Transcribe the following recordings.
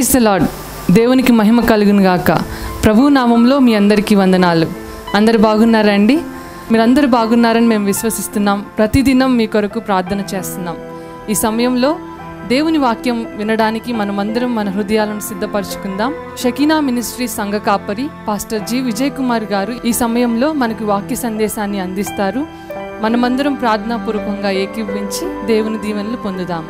Praise the lord దేవునికి మహిమ కలుగును గాక ప్రభు నామంలో మీ అందరికీ వందనాలు అందరు బాగున్నారా అండి మీరందరూ బాగున్నారని మేము విశ్వసిస్తున్నాం ప్రతిదినం మీ కొరకు ప్రార్థన చేస్తున్నాం ఈ సమయంలో దేవుని వాక్యం వినడానికి మనమందరం మన హృదయాలను సిద్ధపరచుకుందాం షకీనా మినిస్ట్రీ సంఘ కాపరి పాస్టర్ జి విజయ్ కుమార్ గారు ఈ సమయంలో మనకు వాక్య సందేశాన్ని అందిస్తారు మనమందరం ప్రార్థనాపూర్వకంగా ఏకీభవించి దేవుని దీవెనలు పొందుదాము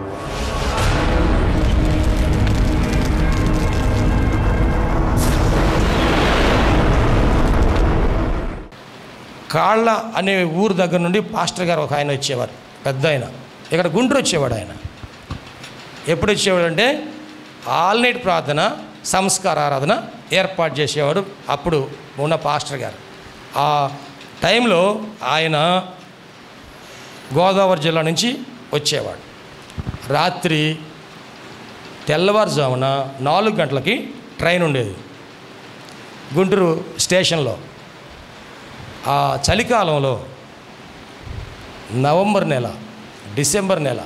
కాళ్ళ అనే ఊరు దగ్గర నుండి పాస్టర్ గారు ఒక ఆయన వచ్చేవారు పెద్ద ఆయన ఇక్కడ గుంటూరు వచ్చేవాడు ఆయన ఎప్పుడు వచ్చేవాడు అంటే ఆల్ నైట్ ప్రార్థన సంస్కార ఆరాధన ఏర్పాటు చేసేవాడు అప్పుడు ఉన్న పాస్టర్ గారు ఆ టైంలో ఆయన గోదావరి జిల్లా నుంచి వచ్చేవాడు రాత్రి తెల్లవారుజామున నాలుగు గంటలకి ట్రైన్ ఉండేది గుంటూరు స్టేషన్లో ఆ చలికాలంలో నవంబర్ నెల డిసెంబర్ నెల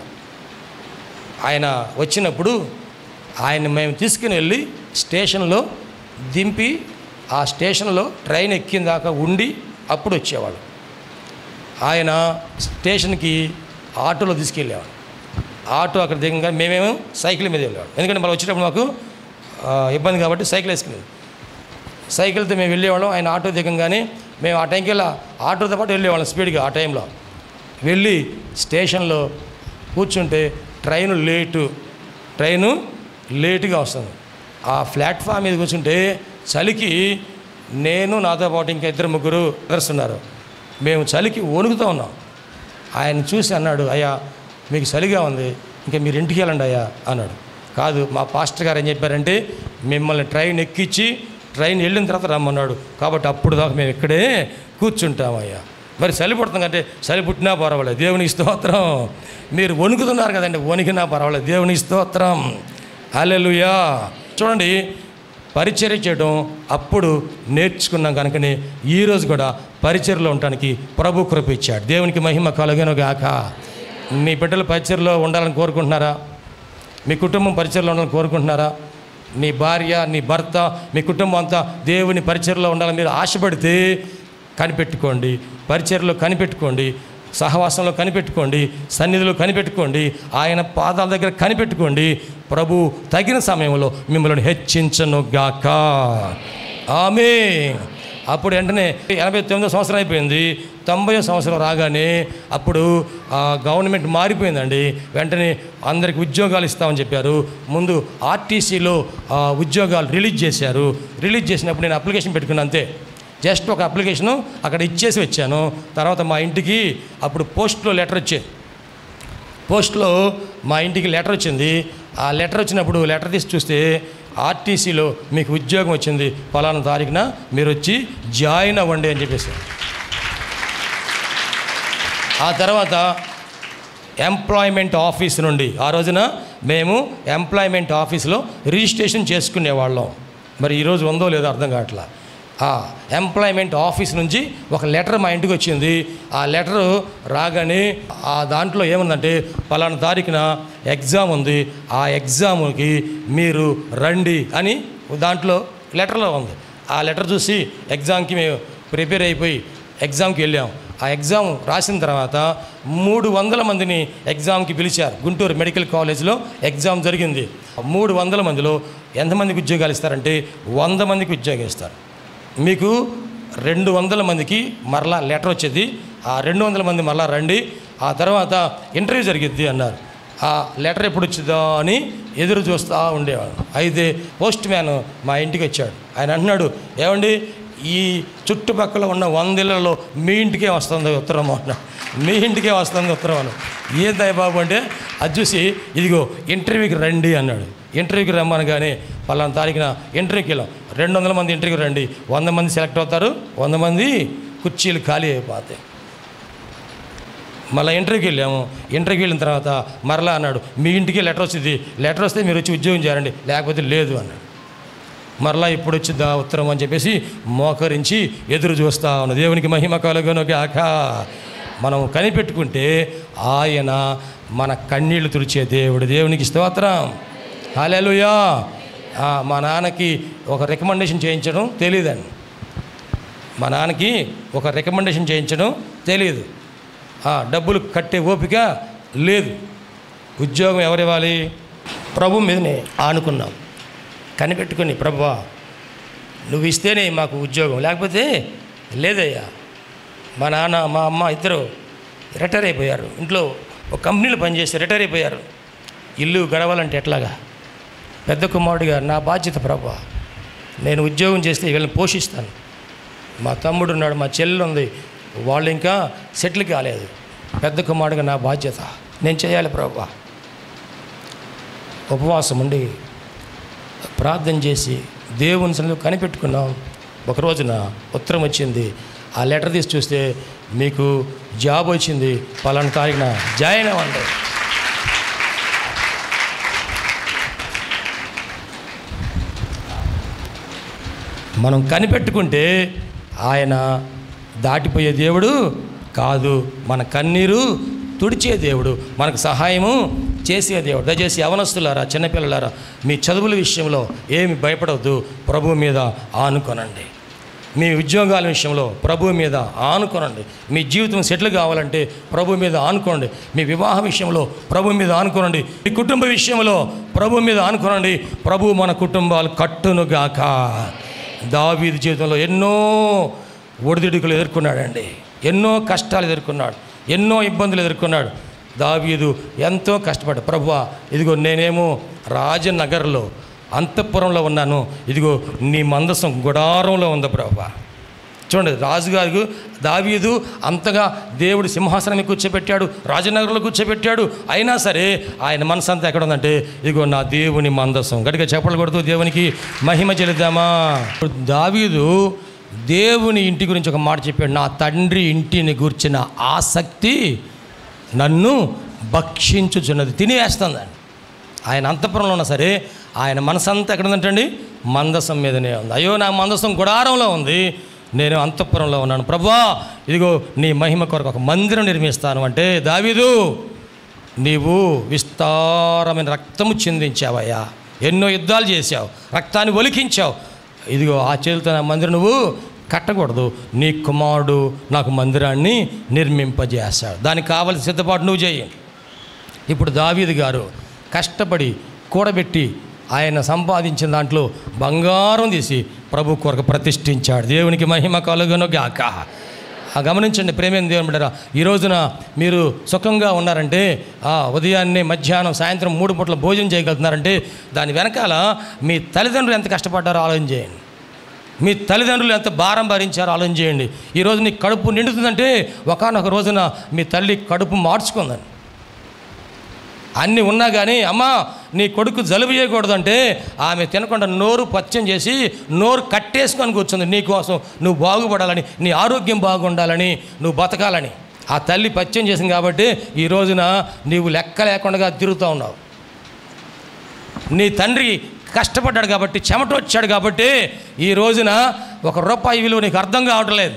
ఆయన వచ్చినప్పుడు ఆయన మేము తీసుకుని వెళ్ళి స్టేషన్లో దింపి ఆ స్టేషన్లో ట్రైన్ ఎక్కిన దాకా ఉండి అప్పుడు వచ్చేవాడు ఆయన స్టేషన్కి ఆటోలో తీసుకెళ్ళేవాడు ఆటో అక్కడ దిగంగా మేమేమో సైకిల్ మీద వెళ్ళేవాడు ఎందుకంటే మళ్ళీ వచ్చేటప్పుడు మాకు ఆ, ఇబ్బంది కాబట్టి సైకిల్ వేసుకునేది సైకిల్తో మేము వెళ్ళేవాళ్ళం ఆయన ఆటో దిగంగానే మేము ఆ టైంకి వెళ్ళి ఆటోతో పాటు వెళ్ళేవాళ్ళం స్పీడ్గా ఆ టైంలో వెళ్ళి స్టేషన్లో కూర్చుంటే ట్రైను లేటు ట్రైను లేటుగా వస్తుంది ఆ ప్లాట్ఫామ్ మీద కూర్చుంటే చలికి నేను నాతో పాటు ఇంకా ఇద్దరు ముగ్గురు బ్రదర్స్ ఉన్నారు మేము చలికి వణుకుతూ ఉన్నాం ఆయన చూసి అన్నాడు అయ్యా మీకు చలిగా ఉంది ఇంకా మీరు ఇంటికి వెళ్ళండి అయ్యా అన్నాడు కాదు మా పాస్టర్ గారు ఏం చెప్పారంటే మిమ్మల్ని ట్రైన్ ఎక్కించి ట్రైన్ వెళ్ళిన తర్వాత రమ్మన్నాడు కాబట్టి అప్పుడు దాకా మేము ఇక్కడే కూర్చుంటామయ్యా మరి చలి పుడుతుంది అంటే చలి పుట్టినా పర్వాలేదు దేవునికి స్తోత్రం మీరు వణుకుతున్నారు కదండి వణికినా పర్వాలేదు దేవునికి స్తోత్రం అలెలుయా చూడండి పరిచర్య చేయడం అప్పుడు నేర్చుకున్నాం కనుకనే ఈరోజు కూడా పరిచర్లో ఉండటానికి ప్రభు కృప ఇచ్చాడు దేవునికి మహిమ కలుగను గాక మీ బిడ్డలు పరిచర్లో ఉండాలని కోరుకుంటున్నారా మీ కుటుంబం పరిచర్లో ఉండాలని కోరుకుంటున్నారా నీ భార్య నీ భర్త మీ కుటుంబం అంతా దేవుని పరిచర్లో ఉండాలని మీరు ఆశపడితే కనిపెట్టుకోండి పరిచర్లో కనిపెట్టుకోండి సహవాసంలో కనిపెట్టుకోండి సన్నిధిలో కనిపెట్టుకోండి ఆయన పాదాల దగ్గర కనిపెట్టుకోండి ప్రభు తగిన సమయంలో మిమ్మల్ని హెచ్చించను గాక ఆమె అప్పుడు వెంటనే ఎనభై తొమ్మిదో సంవత్సరం అయిపోయింది తొంభై సంవత్సరం రాగానే అప్పుడు ఆ, గవర్నమెంట్ మారిపోయిందండి వెంటనే అందరికి ఉద్యోగాలు ఇస్తామని చెప్పారు ముందు ఆర్టీసీలో ఆ, ఉద్యోగాలు రిలీజ్ చేశారు రిలీజ్ చేసినప్పుడు నేను అప్లికేషన్ పెట్టుకున్నాను అంతే జస్ట్ ఒక అప్లికేషను అక్కడ ఇచ్చేసి వచ్చాను తర్వాత మా ఇంటికి అప్పుడు పోస్ట్లో లెటర్ వచ్చేది పోస్ట్లో మా ఇంటికి లెటర్ వచ్చింది ఆ లెటర్ వచ్చినప్పుడు లెటర్ తీసి చూస్తే ఆర్టీసీలో మీకు ఉద్యోగం వచ్చింది ఫలానా తారీఖున మీరు వచ్చి జాయిన్ అవ్వండి అని చెప్పేసి ఆ తర్వాత ఎంప్లాయ్మెంట్ ఆఫీస్ నుండి ఆ రోజున మేము ఎంప్లాయ్మెంట్ ఆఫీస్లో రిజిస్ట్రేషన్ చేసుకునేవాళ్ళం మరి ఈరోజు ఉందో లేదో అర్థం కావట్లా ఆ ఎంప్లాయ్మెంట్ ఆఫీస్ నుంచి ఒక లెటర్ మా ఇంటికి వచ్చింది ఆ లెటర్ రాగానే ఆ దాంట్లో ఏముందంటే పలానా తారీఖున ఎగ్జామ్ ఉంది ఆ ఎగ్జామ్కి మీరు రండి అని దాంట్లో లెటర్లో ఉంది ఆ లెటర్ చూసి ఎగ్జామ్కి మేము ప్రిపేర్ అయిపోయి ఎగ్జామ్కి వెళ్ళాం ఆ ఎగ్జామ్ రాసిన తర్వాత మూడు వందల మందిని ఎగ్జామ్కి పిలిచారు గుంటూరు మెడికల్ కాలేజ్లో ఎగ్జామ్ జరిగింది మూడు వందల మందిలో ఎంతమందికి ఉద్యోగాలు ఇస్తారంటే వంద మందికి ఉద్యోగం ఇస్తారు మీకు రెండు వందల మందికి మరలా లెటర్ వచ్చేది ఆ రెండు వందల మంది మరలా రండి ఆ తర్వాత ఇంటర్వ్యూ జరిగిద్ది అన్నారు ఆ లెటర్ ఎప్పుడు వచ్చిందో అని ఎదురు చూస్తూ ఉండేవాడు అయితే పోస్ట్ మ్యాన్ మా ఇంటికి వచ్చాడు ఆయన అంటున్నాడు ఏమండి ఈ చుట్టుపక్కల ఉన్న వందిళ్లలో మీ ఇంటికే వస్తుంది ఉత్తరం అన్నాడు మీ ఇంటికే వస్తుంది ఉత్తరం అన్నాడు ఏందయ్య బాబు అంటే అది చూసి ఇదిగో ఇంటర్వ్యూకి రండి అన్నాడు ఇంటర్వ్యూకి రమ్మనగానే పలానా తారీఖున ఇంటర్వ్యూకి వెళ్ళాం రెండు వందల మంది ఇంటర్వ్యూకి రండి వంద మంది సెలెక్ట్ అవుతారు వంద మంది కుర్చీలు ఖాళీ అయిపోతాయి మళ్ళీ ఇంటర్వ్యూకి వెళ్ళాము ఇంటర్వ్యూకి వెళ్ళిన తర్వాత మరలా అన్నాడు మీ ఇంటికి లెటర్ వచ్చింది లెటర్ వస్తే మీరు వచ్చి ఉద్యోగం చేయండి లేకపోతే లేదు అన్నాడు మరలా ఇప్పుడు వచ్చిందా ఉత్తరం అని చెప్పేసి మోకరించి ఎదురు చూస్తా ఉన్న దేవునికి మహిమ కలుగును గాక మనం కనిపెట్టుకుంటే ఆయన మన కన్నీళ్లు తుడిచే దేవుడు దేవునికి స్తోత్రం హాలేలుయా ఆ, మా నాన్నకి ఒక రికమెండేషన్ చేయించడం తెలియదండి మా నాన్నకి ఒక రికమెండేషన్ చేయించడం తెలియదు ఆ, డబ్బులు కట్టే ఓపిక లేదు ఉద్యోగం ఎవరివ్వాలి ప్రభు మీదనే ఆనుకున్నాం కనిపెట్టుకుని ప్రభువా నువ్వు ఇస్తేనే మాకు ఉద్యోగం లేకపోతే లేదయ్యా మా నాన్న మా అమ్మ ఇద్దరు రిటైర్ అయిపోయారు ఇంట్లో ఒక కంపెనీలో పనిచేసి రిటైర్ అయిపోయారు ఇల్లు గడవాలంటే ఎట్లాగా పెద్ద కుమారుడిగా నా బాధ్యత ప్రభా నేను ఉద్యోగం చేస్తే వీళ్ళని పోషిస్తాను మా తమ్ముడు ఉన్నాడు మా చెల్లి ఉంది వాళ్ళు ఇంకా సెటిల్ కాలేదు పెద్ద కుమారుడిగా నా బాధ్యత నేను చేయాలి ప్రభా ఉపవాసం ఉండి ప్రార్థన చేసి దేవుని సన్నిధిలో కనిపెట్టుకున్నాం ఒక రోజున ఉత్తరం వచ్చింది ఆ లెటర్ తీసి చూస్తే మీకు జాబ్ వచ్చింది పలానా తారీఖున జాయిన్ అవ్వండి మనం కనిపెట్టుకుంటే ఆయన దాటిపోయే దేవుడు కాదు మన కన్నీరు తుడిచే దేవుడు మనకు సహాయము చేసే దేవుడు దయచేసి యవనస్తులారా చిన్నపిల్లలారా మీ చదువుల విషయంలో ఏమి భయపడవద్దు ప్రభు మీద ఆనుకొనండి మీ ఉద్యోగాల విషయంలో ప్రభు మీద ఆనుకోనండి మీ జీవితం సెటిల్ కావాలంటే ప్రభు మీద ఆనుకోండి మీ వివాహ విషయంలో ప్రభు మీద ఆనుకోనండి మీ కుటుంబ విషయంలో ప్రభు మీద ఆనుకోనండి ప్రభు మన కుటుంబాలు కట్టునుగాక దావీదు జీవితంలో ఎన్నో ఒడిదుడుకులు ఎదుర్కొన్నాడండి ఎన్నో కష్టాలు ఎదుర్కొన్నాడు ఎన్నో ఇబ్బందులు ఎదుర్కొన్నాడు దావీదు ఎంతో కష్టపడ్డాడు ప్రభువా ఇదిగో నేనేమో రాజనగర్లో అంతఃపురంలో ఉన్నాను ఇదిగో నీ మందసం గుడారంలో ఉంది ప్రభా చూడండి రాజుగారు దావీదు అంతగా దేవుడు సింహాసనం మీద కూర్చోబెట్టాడు రాజనగరంలో కూర్చోబెట్టాడు అయినా సరే ఆయన మనసు అంతా ఎక్కడ ఉందంటే ఇదిగో నా దేవుని మందసం గట్టిగా చెప్పలు కొడుతూ దేవునికి మహిమ చెల్లిద్దామా దావీదు దేవుని ఇంటి గురించి ఒక మాట చెప్పాడు నా తండ్రి ఇంటిని గూర్చిన ఆసక్తి నన్ను భక్షించుచున్నది తినేస్తుందండి ఆయన అంతఃపురంలో ఉన్నా సరే ఆయన మనసంతా ఎక్కడ ఉందంటండి మందసం మీదనే ఉంది అయ్యో నా మందసం గుడారంలో ఉంది నేను అంతఃపురంలో ఉన్నాను ప్రభా ఇదిగో నీ మహిమ కొరకు ఒక మందిరం నిర్మిస్తాను అంటే దావీదు నీవు విస్తారమైన రక్తము చిందించావయ్యా ఎన్నో యుద్ధాలు చేశావు రక్తాన్ని ఒలికించావు ఇదిగో ఆ చేతులతో నా మందిరం నువ్వు కట్టకూడదు నీ కుమారుడు నాకు మందిరాన్ని నిర్మింపజేశాడు దానికి కావలసిన సిద్ధపాటు నువ్వు చేయి ఇప్పుడు దావీదు గారు కష్టపడి కూడబెట్టి ఆయన సంపాదించిన దాంట్లో బంగారం తీసి ప్రభు కొరకు ప్రతిష్ఠించాడు దేవునికి మహిమ కలుగును గాక ఆ గమనించండి ప్రేమేం దేవుని బిడ్డరా ఈ రోజున మీరు సుఖంగా ఉన్నారంటే ఆ ఉదయాన్నే మధ్యాహ్నం సాయంత్రం మూడు పూట్ల భోజనం చేయగలుగుతున్నారంటే దాని వెనకాల మీ తల్లిదండ్రులు ఎంత కష్టపడ్డారో ఆలోచన చేయండి మీ తల్లిదండ్రులు ఎంత భారం భరించారో ఆలోచన చేయండి ఈరోజు నీ కడుపు నిండుతుందంటే ఒకనొక రోజున మీ తల్లి కడుపు మార్చుకుందని అన్నీ ఉన్నా కానీ అమ్మా నీ కొడుకు జలుబు చేయకూడదంటే ఆమె తినకుండా నోరు పచ్చం చేసి నోరు కట్టేసుకొని కూర్చుంది నీ కోసం నువ్వు బాగుపడాలని నీ ఆరోగ్యం బాగుండాలని నువ్వు బతకాలని ఆ తల్లి పచ్చం చేసింది కాబట్టి ఈ రోజున నీవు లెక్క లేకుండా తిరుగుతూ ఉన్నావు నీ తండ్రి కష్టపడ్డాడు కాబట్టి చెమట వచ్చాడు కాబట్టి ఈ రోజున ఒక రూపాయి విలువ నీకు అర్థం కావటం లేదు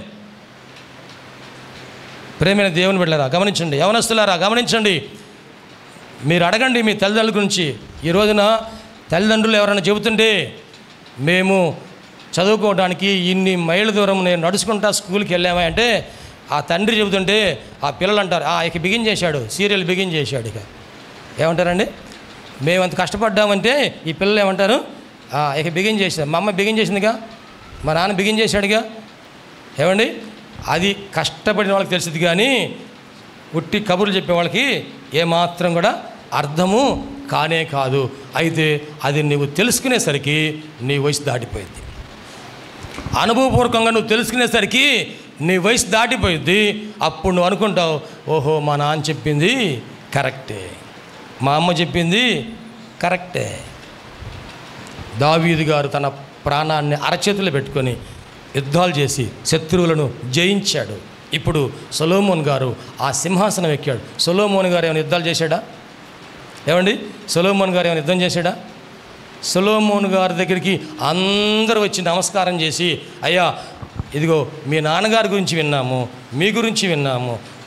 ప్రేమైన దేవుని బిడ్డలారా గమనించండి యవనస్తులారా గమనించండి మీరు అడగండి మీ తల్లిదండ్రుల గురించి ఈ రోజున తల్లిదండ్రులు ఎవరైనా చెబుతుంటే మేము చదువుకోవడానికి ఇన్ని మైళ్ళ దూరం నేను నడుచుకుంటా స్కూల్కి వెళ్ళామా అంటే ఆ తండ్రి చెబుతుంటే ఆ పిల్లలు అంటారు ఆ ఇక బిగిన్ చేశాడు సీరియల్ బిగిన్ చేశాడు ఇక ఏమంటారండి మేము అంత కష్టపడ్డామంటే ఈ పిల్లలు ఏమంటారు "ఆ, ఇక బిగిన్ చేశారు మా అమ్మ బిగిన్ చేసిందిగా మా నాన్న బిగిన్ చేశాడుగా ఏమండి అది కష్టపడిన వాళ్ళకి తెలిసింది కానీ ఉట్టి కబుర్లు చెప్పే వాళ్ళకి ఏమాత్రం కూడా అర్థము కానే కాదు అయితే అది నువ్వు తెలుసుకునేసరికి నీ వయసు దాటిపోయింది అనుభవపూర్వకంగా నువ్వు తెలుసుకునేసరికి నీ వయసు దాటిపోయింది అప్పుడు నువ్వు అనుకుంటావు ఓహో మా నాన్న చెప్పింది కరెక్టే మా అమ్మ చెప్పింది కరెక్టే దావీదు గారు తన ప్రాణాన్ని అరచేతులు పెట్టుకొని యుద్ధాలు చేసి శత్రువులను జయించాడు ఇప్పుడు సొలోమోన్ గారు ఆ సింహాసనం ఎక్కాడు సొలోమోన్ గారు ఏమైనా యుద్ధాలు చేశాడా ఏమండి సొలోమోన్ గారు ఏమైనా యుద్ధం చేశాడా సొలోమోన్ గారి దగ్గరికి అందరూ వచ్చి నమస్కారం చేసి అయ్యా ఇదిగో మీ నాన్నగారి గురించి విన్నాము మీ గురించి విన్నాము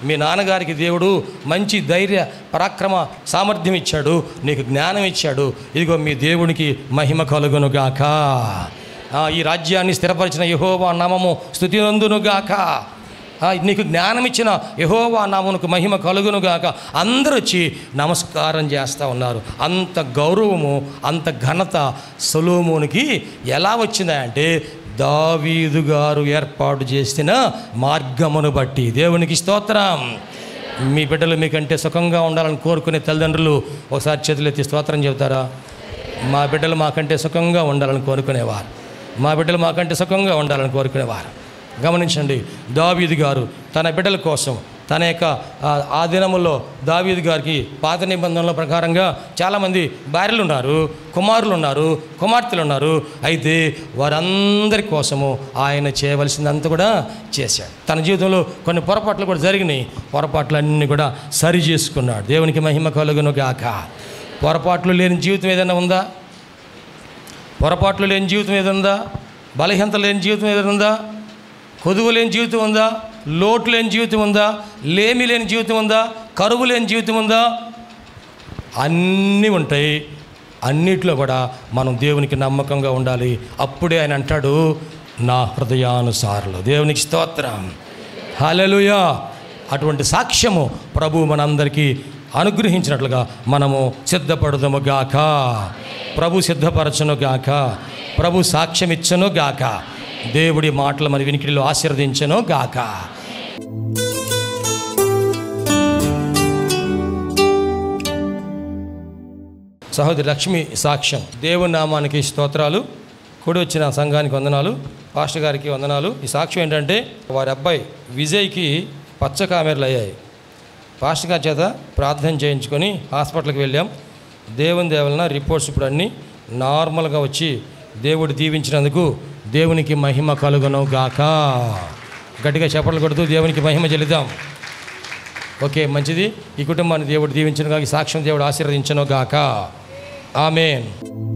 మీ నాన్నగారికి దేవుడు మంచి ధైర్య పరాక్రమ సామర్థ్యం ఇచ్చాడు నీకు జ్ఞానం ఇచ్చాడు ఇదిగో మీ దేవునికి మహిమ కలుగునుగాక ఆ, ఈ రాజ్యాన్ని స్థిరపరిచిన యహోవా నామము స్థుతినందునుగాక ఆ, నీకు జ్ఞానం ఇచ్చిన యహోవా నామమునకు మహిమ కలుగునుగాక అందరూ వచ్చి నమస్కారం చేస్తూ ఉన్నారు అంత గౌరవము అంత ఘనత సొలోమోనికి ఎలా వచ్చిందంటే దావీదు గారు ఏర్పాటు చేసిన మార్గమును బట్టి దేవునికి స్తోత్రం మీ బిడ్డలు మీకంటే సుఖంగా ఉండాలని కోరుకునే తల్లిదండ్రులు ఒకసారి చేతులెత్తి స్తోత్రం చెబుతారా మా బిడ్డలు మాకంటే సుఖంగా ఉండాలని కోరుకునేవారు మా బిడ్డలు మాకంటే సుఖంగా ఉండాలని కోరుకునేవారు గమనించండి దావీదు గారు తన బిడ్డల కోసం తన యొక్క ఆ, ఆ దినముల్లో దావీదు గారికి పాత నిబంధనల ప్రకారంగా చాలామంది భార్యలు ఉన్నారు కుమారులు ఉన్నారు కుమార్తెలు ఉన్నారు అయితే వారందరి కోసము ఆయన చేయవలసిందంతా కూడా చేశాడు తన జీవితంలో కొన్ని పొరపాట్లు కూడా జరిగినాయి పొరపాట్లన్నీ కూడా సరి చేసుకున్నాడు దేవునికి మహిమ కలుగును గాక పొరపాట్లు లేని జీవితం ఏదైనా ఉందా పొరపాట్లు లేని జీవితం ఏదైనా ఉందా బలహీనత లేని జీవితం ఏదైనా ఉందా కొదువు లేని జీవితం ఉందా లోటు లేని జీవితం ఉందా లేమి లేని జీవితం ఉందా కరువు లేని జీవితం ఉందా అన్నీ ఉంటాయి అన్నిట్లో కూడా మనం దేవునికి నమ్మకంగా ఉండాలి అప్పుడే ఆయన అంటాడు నా హృదయానుసారులు దేవునికి స్తోత్రం హల్లెలూయా అటువంటి సాక్ష్యము ప్రభు మనందరికీ అనుగ్రహించినట్లుగా మనము సిద్ధపడదము గాక ప్రభు సిద్ధపరచను గాక ప్రభు సాక్ష్యం ఇచ్చను గాక దేవుడి మాటలు మరి వినికిడిలో ఆశీర్వదించను గాక సహోదరి లక్ష్మి సాక్ష్యం దేవుని నామానికి స్తోత్రాలు కూడి వచ్చిన సంఘానికి వందనాలు పాస్టర్ గారికి వందనాలు ఈ సాక్ష్యం ఏంటంటే వారి అబ్బాయి విజయ్కి పచ్చ కామెరలు అయ్యాయి పాస్టర్ గారి చేత ప్రార్థన చేయించుకొని హాస్పిటల్కి వెళ్ళాం దేవుని దేవలన రిపోర్ట్స్ ఇప్పుడు అన్నీ నార్మల్గా వచ్చి దేవుడు దీవించినందుకు దేవునికి మహిమ కలుగును గాక గట్టిగా చెప్పలు కొడుతూ దేవునికి మహిమ చెల్లిద్దాం ఓకే మంచిది ఈ కుటుంబాన్ని దేవుడు దీవించను గాక ఈ సాక్ష్యం దేవుడు ఆశీర్వదించను గాక ఆమెన్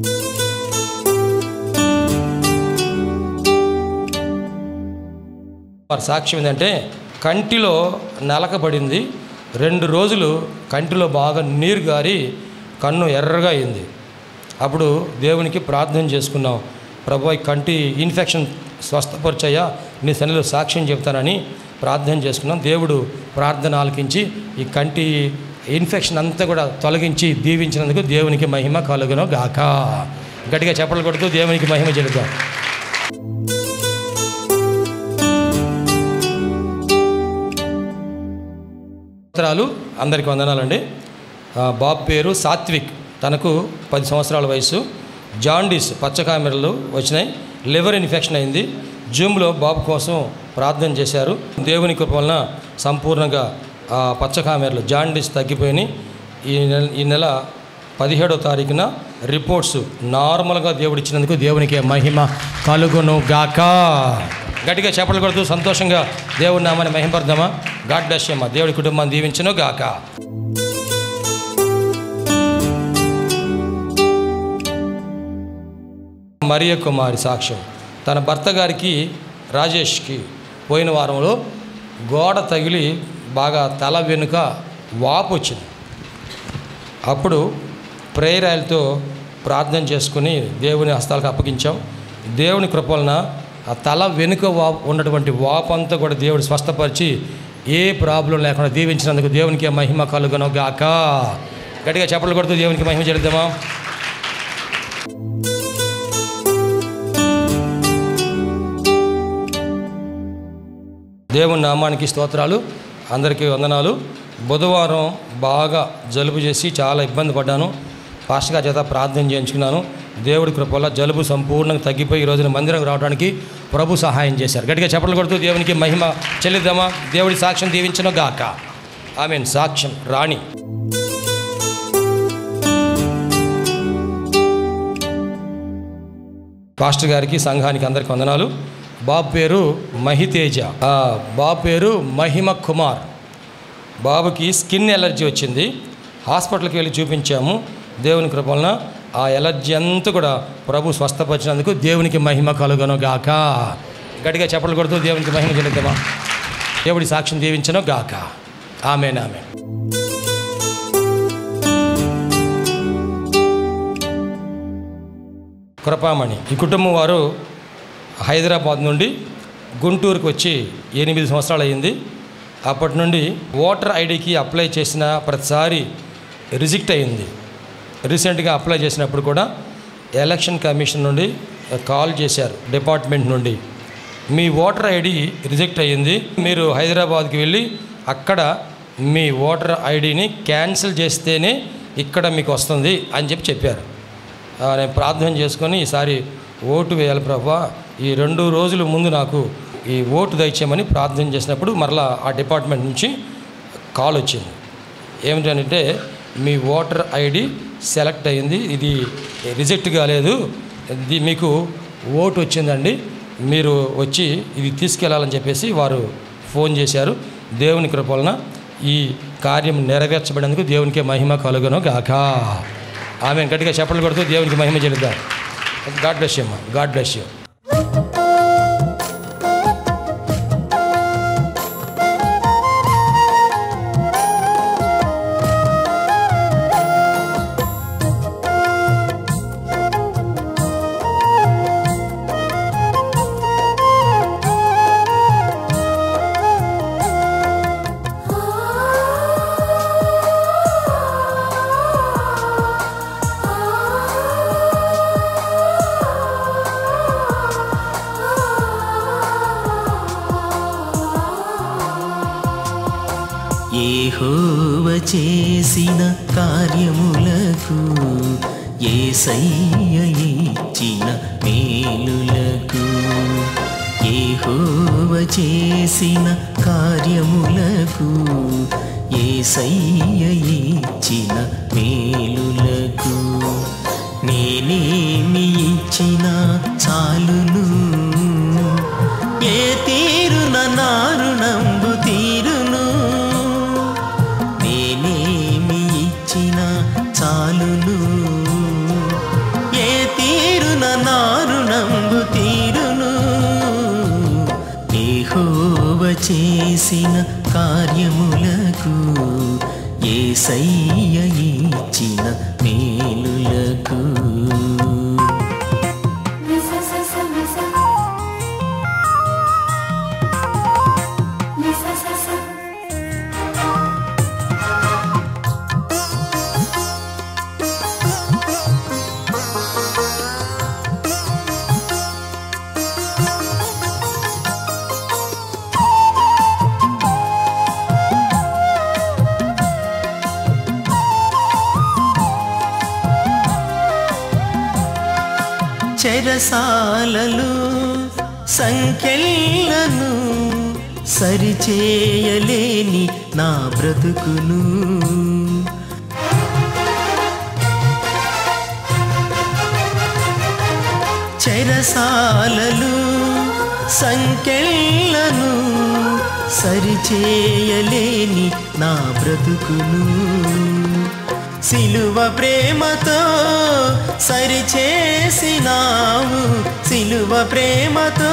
వారి సాక్ష్యం ఏంటంటే కంటిలో నలకబడింది రెండు రోజులు కంటిలో బాగా నీరు గారి కన్ను ఎర్రగా అయింది అప్పుడు దేవునికి ప్రార్థన చేసుకున్నాం ప్రభు ఈ కంటి ఇన్ఫెక్షన్ స్వస్థపరిచయ్యా నీ సన్నిలో సాక్ష్యం చెప్తానని ప్రార్థన చేసుకున్నాం దేవుడు ప్రార్థన ఆలకించి ఈ కంటి ఇన్ఫెక్షన్ అంతా కూడా తొలగించి దీవించినందుకు దేవునికి మహిమ కలుగును గాక గట్టిగా చెప్పలు కొడుతూ దేవునికి మహిమ చెల్లుతాం స్తోత్రాలు అందరికీ వందనాలండి ఆ, బాబు పేరు సాత్విక్ తనకు పది సంవత్సరాల వయసు జాండీస్ పచ్చకామెరలు వచ్చినాయి లివర్ ఇన్ఫెక్షన్ అయింది జూమ్లో బాబు కోసం ప్రార్థన చేశారు దేవుని కృప వలన సంపూర్ణంగా ఆ పచ్చకామెరలు జాండీస్ తగ్గిపోయినాయి ఈ నెల ఈ నెల పదిహేడో తారీఖున రిపోర్ట్స్ నార్మల్గా దేవుడు ఇచ్చినందుకు దేవునికి మహిమ కలుగును గాక గట్టిగా చెప్పలు కొడుతూ సంతోషంగా దేవుడి నామాన్ని మహింపడదామా గాడ్ బ్లెస్ అమ్మ దేవుడి కుటుంబాన్ని దీవించను గాక మరియ కుమారి సాక్ష్యం తన భర్త గారికి రాజేష్కి పోయిన వారంలో గోడ తగిలి బాగా తల వెనుక వాపు వచ్చింది అప్పుడు ప్రేయర్ ఆయిల్తో ప్రార్థన చేసుకుని దేవుని హస్తాలకు అప్పగించాం దేవుని కృప వలన ఆ తల వెనుక వా ఉన్నటువంటి వాపు అంతా కూడా దేవుడు స్వస్థపరిచి ఏ ప్రాబ్లం లేకుండా దీవించినందుకు దేవునికి మహిమ కలుగును గాక గట్టిగా చెప్పలు కొడుతూ దేవునికి మహిమ చెల్లిద్దామా దేవుని నామానికి స్తోత్రాలు అందరికీ వందనాలు బుధవారం బాగా జలుబు చేసి చాలా ఇబ్బంది పడ్డాను పాస్టర్ గారి చేత ప్రార్థన చేయించుకున్నాను దేవుడి కృప వల్ల జలుబు సంపూర్ణంగా తగ్గిపోయి ఈ రోజున మందిరం రావడానికి ప్రభు సహాయం చేశారు గట్టిగా చెప్పలు కొడుతూ దేవునికి మహిమ చెల్లిద్దామా దేవుడి సాక్ష్యం దీవించను గాక ఆమెన్ సాక్ష్యం రాణి పాస్టర్ గారికి సంఘానికి అందరికి వందనాలు బాబు పేరు మహితేజ ఆ, బాబు పేరు మహిమ కుమార్ బాబుకి స్కిన్ ఎలర్జీ వచ్చింది హాస్పిటల్కి వెళ్ళి చూపించాము దేవుని కృపలన ఆ ఎలర్జీ అంతా కూడా ప్రభు స్వస్థపరిచినందుకు దేవునికి మహిమ కలుగను గాక గట్టిగా చెప్పలు కొడుతూ దేవునికి మహిమ చెల్లిద్దామా దేవుడి సాక్ష్యం దీవించను గాక ఆమెన్ ఆమెన్ కృపామణి ఈ కుటుంబం వారు హైదరాబాద్ నుండి గుంటూరుకు వచ్చి ఎనిమిది సంవత్సరాలు అయింది అప్పటి నుండి ఓటర్ ఐడికి అప్లై చేసిన ప్రతిసారి రిజెక్ట్ అయింది రీసెంట్గా అప్లై చేసినప్పుడు కూడా ఎలక్షన్ కమిషన్ నుండి కాల్ చేశారు డిపార్ట్మెంట్ నుండి మీ ఓటర్ ఐడి రిజెక్ట్ అయ్యింది మీరు హైదరాబాద్కి వెళ్ళి అక్కడ మీ ఓటర్ ఐడిని క్యాన్సిల్ చేస్తేనే ఇక్కడ మీకు వస్తుంది అని చెప్పి చెప్పారు ఆ, నేను ప్రార్థన చేసుకొని ఈసారి ఓటు వేయాలి ప్రభా ఈ రెండు రోజుల ముందు నాకు ఈ ఓటు దయచేయమని ప్రార్థన చేసినప్పుడు మరలా ఆ డిపార్ట్మెంట్ నుంచి కాల్ వచ్చింది ఏమిటంటే మీ ఓటర్ ఐడి సెలెక్ట్ అయ్యింది ఇది రిజెక్ట్ కాలేదు ఇది మీకు ఓటు వచ్చిందండి మీరు వచ్చి ఇది తీసుకెళ్లాలని చెప్పేసి వారు ఫోన్ చేశారు దేవుని కృప వలన ఈ కార్యం నెరవేర్చబడేందుకు దేవునికే మహిమ కలుగును గాక ఆమె గట్టిగా చెప్పలు కొడుతూ దేవునికి మహిమ చెల్లిద్దాం గాడ్ బ్లెస్ యూ అమ్మా గాడ్ బ్లెస్ యూ ఏహోవ చేసిన కార్యములకు ఏసయ్య ఇచ్చిన మేలులకు ఏహోవ చేసిన కార్యములకు ఏసయ్య ఇచ్చిన మేలులకు నేనేమి ఇచ్చిన చాలును ఏ తీరున నారుణంబు తీరును నేనేమి ఇచ్చిన చాలును ఏ తీరున నారుణంబు తీరును ఏహోవ చేసిన కార్యములకు ఏసయ్య ఇచ్చిన మేలులకు Misa sa sa misa. Misa sa sa. చెరసాలలు సంఖ్యలను సరిచేయలేని నా బ్రతుకును చెరసాలలు సంఖ్యలను సరిచేయలేని నా బ్రతుకును సిలువ ప్రేమతో సరిచేసినావు సిలువ ప్రేమతో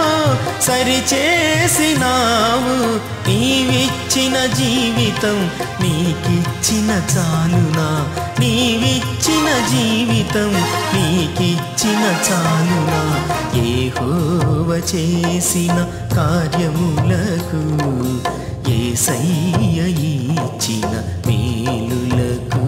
సరిచేసినావు నీవిచ్చిన జీవితం నీకిచ్చిన చాలునా నీవిచ్చిన జీవితం నీకిచ్చిన చాలునా ఏహోవ చేసిన కార్యములకు ఏసయ్య ఇచ్చిన మేలులకు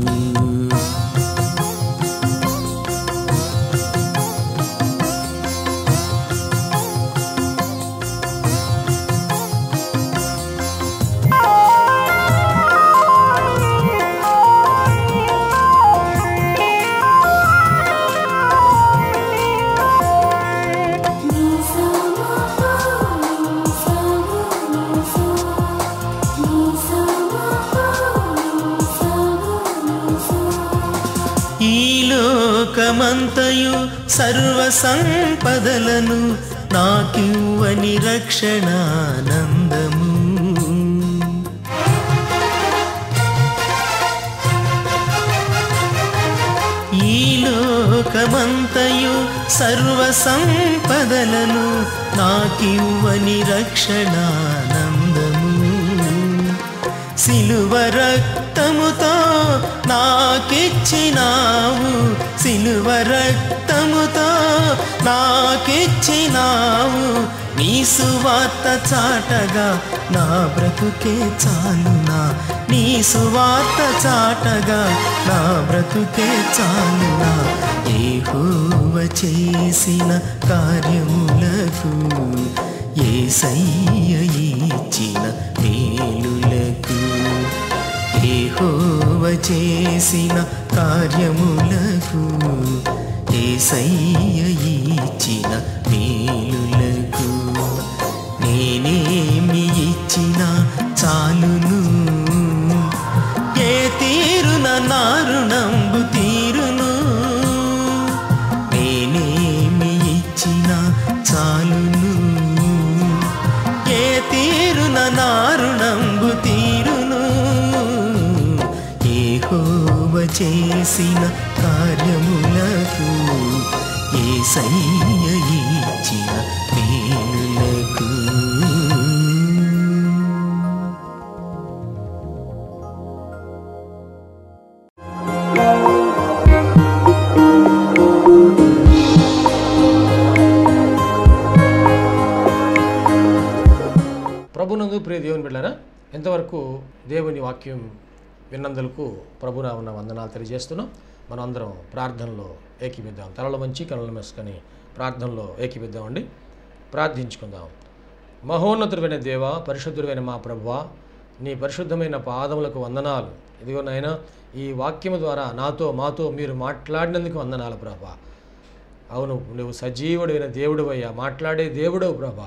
Misa ma pa. Misa ma misa. Misa ma pa. Misa ma misa. ఈ లోకమంతయు సర్వ సంపదలను నాకివ్వని రక్షణానందము ఈ లోకమంతయు సర్వ సంపదలను నాకివ్వని రక్షణానందము సిలువ రక్తముతో నాకిచ్చినావు సిలువ రక్తముతో నాకిచ్చినావు నీ సువార్త చాటగా నా బ్రతుకే చాలునా నీ సువార్త చాటగా నా బ్రతుకే చాలునా ఏహోవ చేసిన కార్యములకు ఏసయ్య ఇచ్చిన మేలులకు ఏహోవ చేసిన కార్యములకు ఏసయ్య ఇచ్చిన మేలులకు నేనేమి ఇచ్చిన చాలును ఏ తీరున నారుణంబు తీరును నేనేమి ఇచ్చిన చాలును ఏ తీరున నారుణంబు తీరును ఏహోవ చేసిన కార్యములకు ఏసయ్య ఇచ్చిన మేలులకు ప్రభునందు ప్రియ దేవుని బిడ్డారా ఎంతవరకు దేవుని వాక్యం విన్నందులకు ప్రభున ఉన్న వందనాలు తెలియజేస్తున్నాం మనం అందరం ప్రార్థనలో ఏకీపిద్దాం తలల మంచి కనుల మెసుకొని ప్రార్థనలో ఏకీపిద్దామండి ప్రార్థించుకుందాం మహోన్నతుడైన దేవ పరిశుద్ధుడైన మా ప్రభువా నీ పరిశుద్ధమైన పాదములకు వందనాలు ఇదిగో నాయనా ఈ వాక్యము ద్వారా నాతో మాతో మీరు మాట్లాడినందుకు వందనాలు ప్రభా అవును నువ్వు సజీవుడైన దేవుడు అయ్యా మాట్లాడే దేవుడవు ప్రభా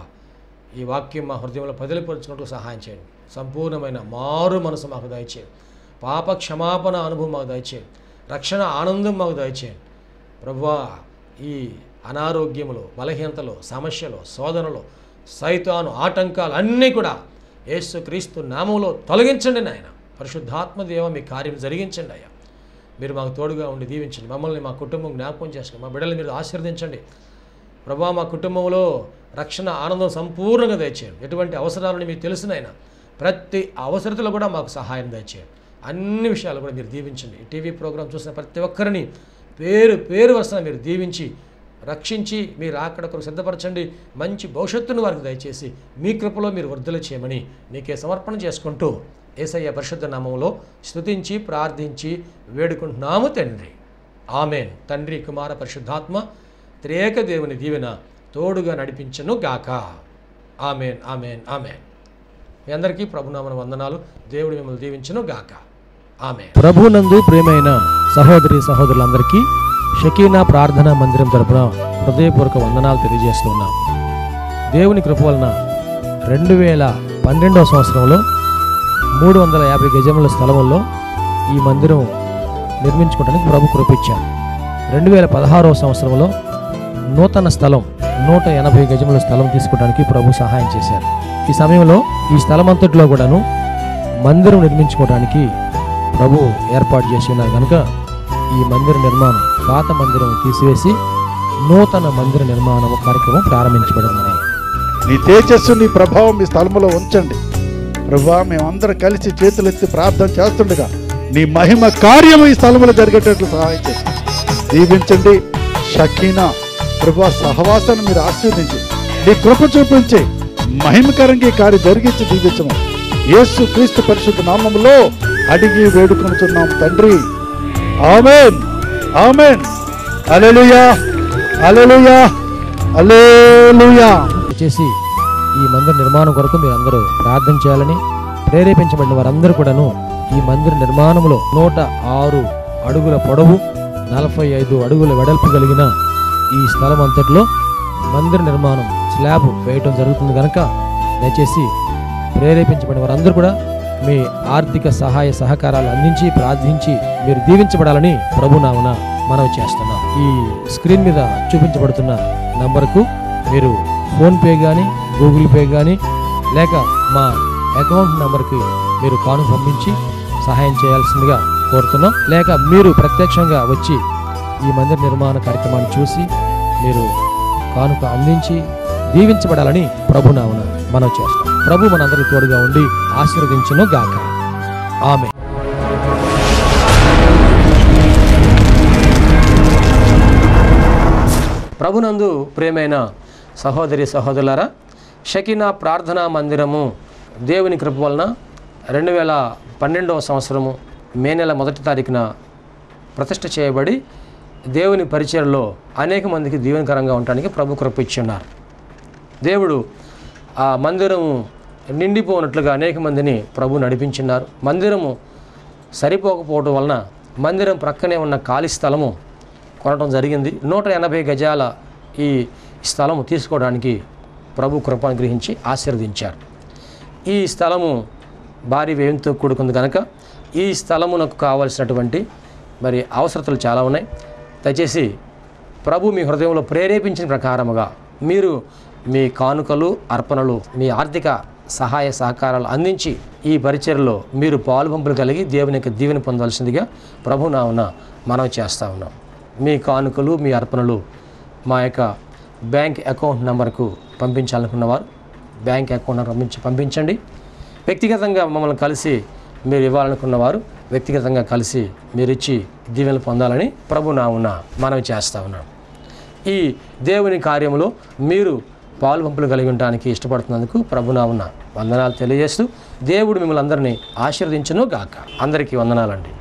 ఈ వాక్యం మా హృదయంలో పదిలిపరుచుకుంటూ సహాయం చేయండి సంపూర్ణమైన మారు మనసు మాకు దయచేయండి పాప క్షమాపణ అనుభవం మాకు దయచేయండి రక్షణ ఆనందం మాకు దయచేయండి ప్రభువా ఈ అనారోగ్యములు బలహీనతలు సమస్యలు శోధనలు సైతాను ఆటంకాలు అన్నీ కూడా యేసు క్రీస్తు నామంలో తొలగించండి నాయన పరిశుద్ధాత్మ దేవ మీ కార్యం జరిగించండి అయ్యా మీరు మాకు తోడుగా ఉండి దీవించండి మమ్మల్ని మా కుటుంబం జ్ఞాపకం చేసుకోండి మా బిడ్డలు మీరు ఆశీర్వదించండి ప్రభా మా కుటుంబంలో రక్షణ ఆనందం సంపూర్ణంగా దయచేయండి ఎటువంటి అవసరాలని మీకు తెలుసునైనా ప్రతి అవసరతలో కూడా మాకు సహాయం దయచేయండి అన్ని విషయాలు కూడా మీరు దీవించండి ఈ టీవీ ప్రోగ్రాం చూసిన ప్రతి ఒక్కరిని పేరు పేరు వరుసన మీరు దీవించి రక్షించి మీరు అక్కడ కొరకు సిద్ధపరచండి మంచి భవిష్యత్తును వారికి దయచేసి మీ కృపలో మీరు వృద్ధులు చేయమని నీకే సమర్పణ చేసుకుంటూ ఏసయ్య పరిశుద్ధ నామంలో స్తుతించి ప్రార్థించి వేడుకుంటున్నాము తండ్రి ఆమెన్ తండ్రి కుమార పరిశుద్ధాత్మ త్రేక దేవుని దీవెన తోడుగా నడిపించను గాక ఆమెన్ ఆమెన్ ఆమెన్ మీ అందరికీ ప్రభునామన వందనాలు దేవుడు మిమ్మల్ని దీవించను గాక ఆమెన్ ప్రభునందు ప్రేమైన సహోదరి సహోదరులందరికీ షకీనా ప్రార్థనా మందిరం తరపున హృదయపూర్వక వందనాలు తెలియజేస్తున్నాం దేవుని కృప వలన రెండు వేల పన్నెండవ సంవత్సరంలో మూడు వందల యాభై గజముల స్థలంలో ఈ మందిరం నిర్మించుకోవడానికి ప్రభు కృపించారు రెండు వేల పదహారవ సంవత్సరంలో నూతన స్థలం నూట ఎనభై గజముల స్థలం తీసుకోవడానికి ప్రభు సహాయం చేశారు ఈ సమయంలో ఈ స్థలం అంతటిలో కూడాను మందిరం నిర్మించుకోవడానికి ప్రభు ఏర్పాటు చేసి ఉన్నారు కనుక ఈ మందిర నిర్మాణం పాత మందిరం తీసివేసి నూతన మందిర నిర్మాణం కార్యక్రమం ప్రారంభించబడింది నీ తేజస్సు నీ ప్రభావం మీ స్థలంలో ఉంచండి ప్రభా మేమందరం కలిసి చేతులెత్తి ప్రార్థన చేస్తుండగా నీ మహిమ కార్యం ఈ స్థలంలో జరిగేటట్లు సహాయం చేసి దీవించండి షకీనా ప్రభా సహవాసాన్ని మీరు ఆశీర్వదించి నీ కృప చూపించి మహిమకరంగా ఈ కార్యం జరిగించి దీవించము యేసు క్రీస్తు పరిశుద్ధ నామములో అడిగి వేడుకొనుచున్నాం తండ్రి amen amen alleluia alleluia alleluia చేసి ఈ మందిర నిర్మాణం కొరకు మీరు అందరూ ప్రార్థన చేయాలని ప్రేరేపించబడిన వారందరూ కూడాను ఈ మందిర నిర్మాణంలో నూట ఆరు అడుగుల పొడవు నలభై ఐదు అడుగుల వెడల్పు కలిగిన ఈ స్థలం అంతట్లో మందిర నిర్మాణం స్లాబ్ వేయటం జరుగుతుంది కనుక దయచేసి ప్రేరేపించబడిన వారందరూ కూడా మీ ఆర్థిక సహాయ సహకారాలు అందించి ప్రార్థించి మీరు దీవించబడాలని ప్రభునామన మనవి చేస్తున్నాం ఈ స్క్రీన్ మీద చూపించబడుతున్న నంబర్కు మీరు ఫోన్పే కానీ గూగుల్ పే కానీ లేక మా అకౌంట్ నంబర్కి మీరు కాను పంపించి సహాయం చేయాల్సిందిగా కోరుతున్నాం లేక మీరు ప్రత్యక్షంగా వచ్చి ఈ మందిర నిర్మాణ కార్యక్రమాన్ని చూసి మీరు కానుక అందించి దీవించబడాలని ప్రభునామన మనం చేస్తాం ప్రభు మనందరికి తోడుగా ఉండి ఆశీర్వదించును గాక ఆమె ప్రభునందు ప్రేమైన సహోదరి సహోదరులారా షకినా ప్రార్థనా మందిరము దేవుని కృప వలన రెండు వేల పన్నెండవ సంవత్సరము మే నెల మొదటి తారీఖున ప్రతిష్ఠ చేయబడి దేవుని పరిచయలో అనేక మందికి దీవెనకరంగా ఉండడానికి ప్రభు కృప ఇచ్చి ఉన్నారు దేవుడు ఆ మందిరము నిండిపోనట్లుగా అనేక మందిని ప్రభు నడిపించున్నారు మందిరము సరిపోకపోవడం వలన మందిరం ప్రక్కనే ఉన్న ఖాళీ స్థలము కొనడం జరిగింది నూట ఎనభై గజాల ఈ స్థలము తీసుకోవడానికి ప్రభు కృపను గ్రహించి ఆశీర్వదించారు ఈ స్థలము భారీ వ్యయంతో కూడుకుంది కనుక ఈ స్థలమునకు కావలసినటువంటి మరి అవసరతలు చాలా ఉన్నాయి దయచేసి ప్రభు మీ హృదయంలో ప్రేరేపించిన ప్రకారముగా మీరు మీ కానుకలు అర్పణలు మీ ఆర్థిక సహాయ సహకారాలు అందించి ఈ పరిచయలో మీరు పాలుపంపులు కలిగి దేవుని యొక్క దీవెని పొందవలసిందిగా ప్రభు నావున మనవి చేస్తూ ఉన్నాం మీ కానుకలు మీ అర్పణలు మా యొక్క బ్యాంక్ అకౌంట్ నెంబర్కు పంపించాలనుకున్నవారు బ్యాంక్ అకౌంట్ నెంబర్ పంపించి పంపించండి వ్యక్తిగతంగా మమ్మల్ని కలిసి మీరు ఇవ్వాలనుకున్నవారు వ్యక్తిగతంగా కలిసి మీరు ఇచ్చి దీవెనలు పొందాలని ప్రభు నావున మనవి చేస్తూ ఉన్నాం ఈ దేవుని కార్యంలో మీరు పాలు పంపులు కలిగి ఉండడానికి ఇష్టపడుతున్నందుకు ప్రభునావున వందనాలు తెలియజేస్తూ దేవుడు మిమ్మల్ని అందరినీ ఆశీర్వదించును గాక అందరికీ వందనాలండి